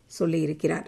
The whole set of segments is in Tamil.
சொல்லியிருக்கிறார்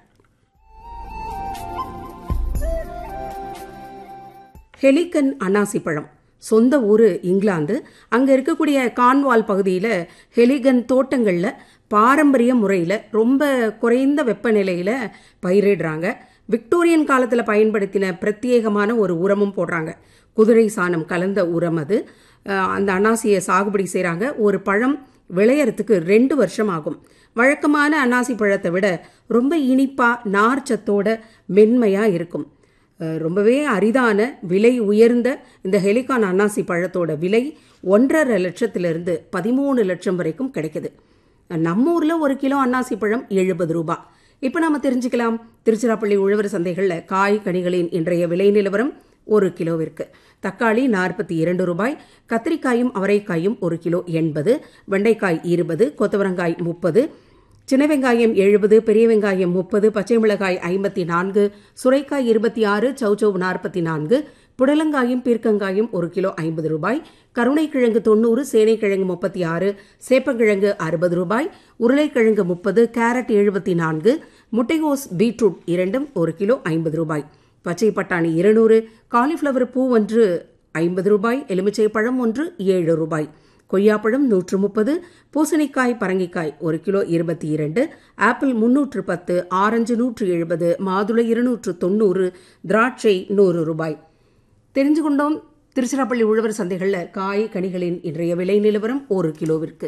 ஹெலிகன் அன்னாசி பழம் சொந்த ஊர் இங்கிலாந்து அங்கே இருக்கக்கூடிய கான்வால் பகுதியில் ஹெலிகன் தோட்டங்களில் பாரம்பரிய முறையில் ரொம்ப குறைந்த வெப்பநிலையில் பயிரிடுறாங்க விக்டோரியன் காலத்தில் பயன்படுத்தின பிரத்யேகமான ஒரு உரமும் போடுறாங்க குதிரை சாணம் கலந்த உரம் அது அஹ் அந்த அன்னாசியை சாகுபடி செய்கிறாங்க ஒரு பழம் விளையறதுக்கு ரெண்டு வருஷம் ஆகும் வழக்கமான அன்னாசி பழத்தை விட ரொம்ப இனிப்பா நார் சத்தோட மென்மையா இருக்கும் அஹ் ரொம்பவே அரிதான விலை உயர்ந்த இந்த ஹெலிகான் அன்னாசி பழத்தோட விலை ஒன்றரை லட்சத்திலிருந்து பதிமூணு லட்சம் வரைக்கும் கிடைக்குது நம்ம ஊர்ல ஒரு கிலோ அன்னாசி பழம் எழுபது ரூபாய் இப்போ நாம தெரிஞ்சுக்கலாம் திருச்சிராப்பள்ளி உழவர் சந்தைகளில் காய் கனிகளின் இன்றைய விலை நிலவரம் ஒரு கிலோவிற்கு தக்காளி நாற்பத்தி இரண்டு ரூபாய் கத்திரிக்காயும் அவரைக்காயும் ஒரு கிலோ எண்பது வெண்டைக்காய் இருபது கொத்தவரங்காய் முப்பது சின்ன வெங்காயம் எழுபது பெரிய வெங்காயம் முப்பது பச்சை மிளகாய் ஐம்பத்தி நான்கு சுரைக்காய் இருபத்தி ஆறு சௌச்சௌ நாற்பத்தி நான்கு புடலங்காயும் பீர்க்கங்காயும் ஒரு கிலோ ஐம்பது ரூபாய் கருணைக்கிழங்கு தொண்ணூறு சேனைக்கிழங்கு முப்பத்தி ஆறு சேப்பங்கிழங்கு அறுபது ரூபாய் உருளைக்கிழங்கு முப்பது கேரட் எழுபத்தி நான்கு முட்டைகோஸ் பீட்ரூட் இரண்டும் ஒரு கிலோ ஐம்பது ரூபாய் பச்சை பட்டாணி இருநூறு காலிஃப்ளவர் பூ ஒன்று ஐம்பது ரூபாய் எலுமிச்சை பழம் ஒன்று ஏழு ரூபாய் கொய்யாப்பழம் நூற்று முப்பது பூசணிக்காய் பரங்கிக்காய் ஒரு கிலோ இருபத்தி இரண்டு ஆப்பிள் முன்னூற்று பத்து ஆரஞ்சு நூற்று எழுபது மாதுளை இருநூற்று தொண்ணூறு திராட்சை நூறு ரூபாய் தெரிஞ்சு கொண்டோம் திருச்சிராப்பள்ளி உழவர் சந்தைகளில் காய் கனிகளின் இன்றைய விலை நிலவரம் ஒரு கிலோவிற்கு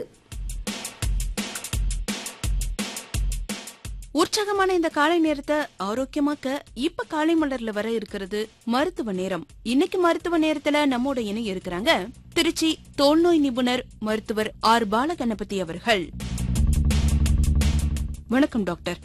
உற்சாகமான இந்த காலை நேரத்தை ஆரோக்கியமாக்க இப்ப காலை மலர்ல வர இருக்கிறது மருத்துவ நேரம் இன்னைக்கு மருத்துவ நேரத்துல நம்மோட இணை இருக்கிறாங்க திருச்சி தோல்நோய் நிபுணர் மருத்துவர் ஆர் பாலகணபதி அவர்கள் வணக்கம் டாக்டர்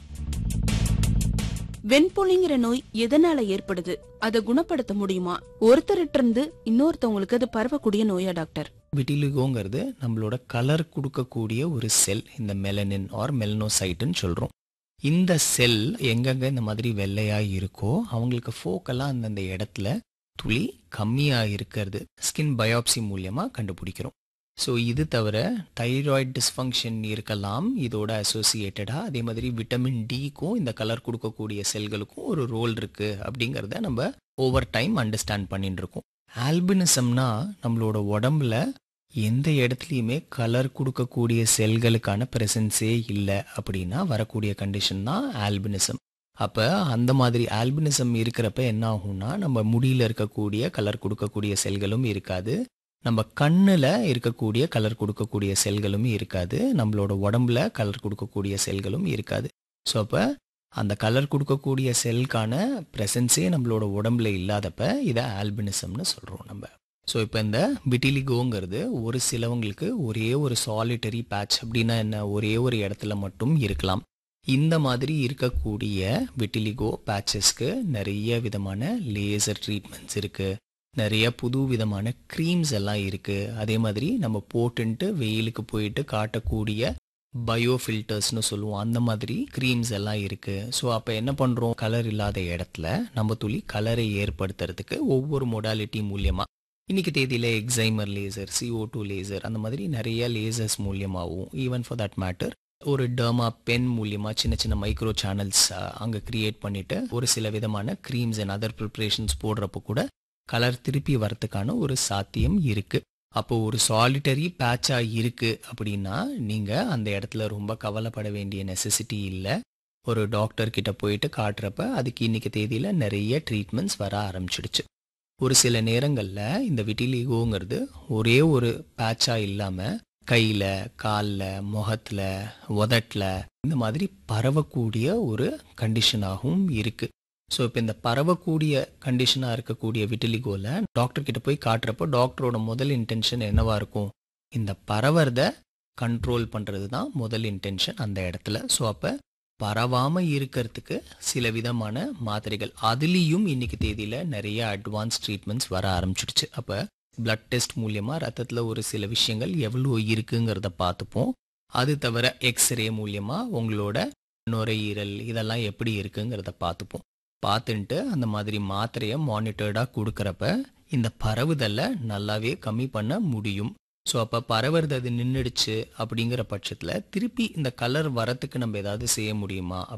வெண்புலிங்கிற நோய் எதனால ஏற்படுது அதை குணப்படுத்த முடியுமா ஒருத்தர்கிட்ட இருந்து இன்னொருத்தவங்களுக்கு அது பரவக்கூடிய நோயா டாக்டர் விட்டிலிகோங்கிறது நம்மளோட கலர் கொடுக்கக்கூடிய ஒரு செல் இந்த மெலனின் ஆர் மெலனோசைட்டுன்னு சொல்கிறோம் இந்த செல் எங்கெங்க இந்த மாதிரி வெள்ளையா இருக்கோ அவங்களுக்கு ஃபோக்கெல்லாம் அந்தந்த இடத்துல துளி கம்மியாக இருக்கிறது ஸ்கின் பயாப்சி மூலியமாக கண்டுபிடிக்கிறோம் ஸோ இது தவிர தைராய்டு டிஸ்ஃபங்க்ஷன் இருக்கலாம் இதோட அசோசியேட்டடாக அதே மாதிரி விட்டமின் டிக்கும் இந்த கலர் கொடுக்கக்கூடிய செல்களுக்கும் ஒரு ரோல் இருக்குது அப்படிங்கிறத நம்ம ஓவர் டைம் அண்டர்ஸ்டாண்ட் பண்ணிட்டு இருக்கோம் ஆல்பினிசம்னா நம்மளோட உடம்புல எந்த இடத்துலையுமே கலர் கொடுக்கக்கூடிய செல்களுக்கான ப்ரெசன்ஸே இல்லை அப்படின்னா வரக்கூடிய கண்டிஷன் தான் ஆல்பினிசம் அப்போ அந்த மாதிரி ஆல்பினிசம் இருக்கிறப்ப என்ன ஆகும்னா நம்ம முடியில் இருக்கக்கூடிய கலர் கொடுக்கக்கூடிய செல்களும் இருக்காது நம்ம கண்ணில் இருக்கக்கூடிய கலர் கொடுக்கக்கூடிய செல்களும் இருக்காது நம்மளோட உடம்புல கலர் கொடுக்கக்கூடிய செல்களும் இருக்காது ஸோ அப்போ அந்த கலர் கொடுக்கக்கூடிய செல்கான ப்ரெசன்ஸே நம்மளோட உடம்புல இல்லாதப்ப இதை ஆல்பினிசம்னு சொல்கிறோம் நம்ம ஸோ இப்போ இந்த விட்டிலிகோங்கிறது ஒரு சிலவங்களுக்கு ஒரே ஒரு சாலிட்டரி பேட்ச் அப்படின்னா என்ன ஒரே ஒரு இடத்துல மட்டும் இருக்கலாம் இந்த மாதிரி இருக்கக்கூடிய விட்டிலிகோ பேட்சஸ்க்கு நிறைய விதமான லேசர் ட்ரீட்மெண்ட்ஸ் இருக்குது நிறைய புது விதமான க்ரீம்ஸ் எல்லாம் இருக்குது அதே மாதிரி நம்ம போட்டுன்ட்டு வெயிலுக்கு போயிட்டு காட்டக்கூடிய பயோ ஃபில்டர்ஸ்னு சொல்லுவோம் அந்த மாதிரி க்ரீம்ஸ் எல்லாம் இருக்குது ஸோ அப்போ என்ன பண்ணுறோம் கலர் இல்லாத இடத்துல நம்ம துளி கலரை ஏற்படுத்துறதுக்கு ஒவ்வொரு மொடாலிட்டி மூலியமாக இன்னைக்கு தேதியில் excimer laser CO2 two laser அந்த மாதிரி நிறைய லேசர்ஸ் மூலியமாகவும் ஈவன் ஃபார் தட் மேட்டர் ஒரு டர்மா பென் மூலியமாக சின்ன சின்ன மைக்ரோ சேனல்ஸ் அங்கே கிரியேட் பண்ணிட்டு ஒரு சில விதமான க்ரீம்ஸ் அண்ட் அதர் ப்ரிப்ரேஷன்ஸ் போடுறப்போ கூட கலர் திருப்பி வரத்துக்கான ஒரு சாத்தியம் இருக்கு அப்போ ஒரு சாலிட்டரி பேட்சா இருக்கு அப்படின்னா நீங்க அந்த இடத்துல ரொம்ப கவலைப்பட வேண்டிய நெசசிட்டி இல்லை ஒரு டாக்டர் கிட்ட போயிட்டு காட்டுறப்ப அதுக்கு இன்னைக்கு தேதியில நிறைய ட்ரீட்மெண்ட்ஸ் வர ஆரம்பிச்சிடுச்சு ஒரு சில நேரங்களில் இந்த விட்டிலிகோங்கிறது ஒரே ஒரு பேட்சா இல்லாமல் கையில் காலில் முகத்தில் உதட்டில் இந்த மாதிரி பரவக்கூடிய ஒரு கண்டிஷனாகவும் இருக்குது ஸோ இப்போ இந்த பரவக்கூடிய கண்டிஷனாக இருக்கக்கூடிய விட்டிலிகோவில் டாக்டர் கிட்ட போய் காட்டுறப்போ டாக்டரோட முதல் இன்டென்ஷன் என்னவா இருக்கும் இந்த பரவறத கண்ட்ரோல் பண்ணுறது தான் முதல் இன்டென்ஷன் அந்த இடத்துல ஸோ அப்போ பரவாமல் இருக்கிறதுக்கு சில விதமான மாத்திரைகள் அதுலேயும் இன்னைக்கு தேதியில் நிறைய அட்வான்ஸ் ட்ரீட்மெண்ட்ஸ் வர ஆரம்பிச்சிடுச்சு அப்போ பிளட் டெஸ்ட் மூலியமாக ரத்தத்தில் ஒரு சில விஷயங்கள் எவ்வளோ இருக்குங்கிறத பார்த்துப்போம் அது தவிர எக்ஸ்ரே மூலியமாக உங்களோட நுரையீரல் இதெல்லாம் எப்படி இருக்குங்கிறத பார்த்துப்போம் பார்த்துன்ட்டு அந்த மாதிரி மாத்திரையை மானிட்டர்டாக கொடுக்குறப்ப இந்த பரவுதலை நல்லாவே கம்மி பண்ண முடியும் ஸோ அப்போ பரவுறது அது நின்றுடுச்சு அப்படிங்கிற பட்சத்தில் திருப்பி இந்த கலர் வரத்துக்கு நம்ம ஏதாவது செய்ய முடியுமா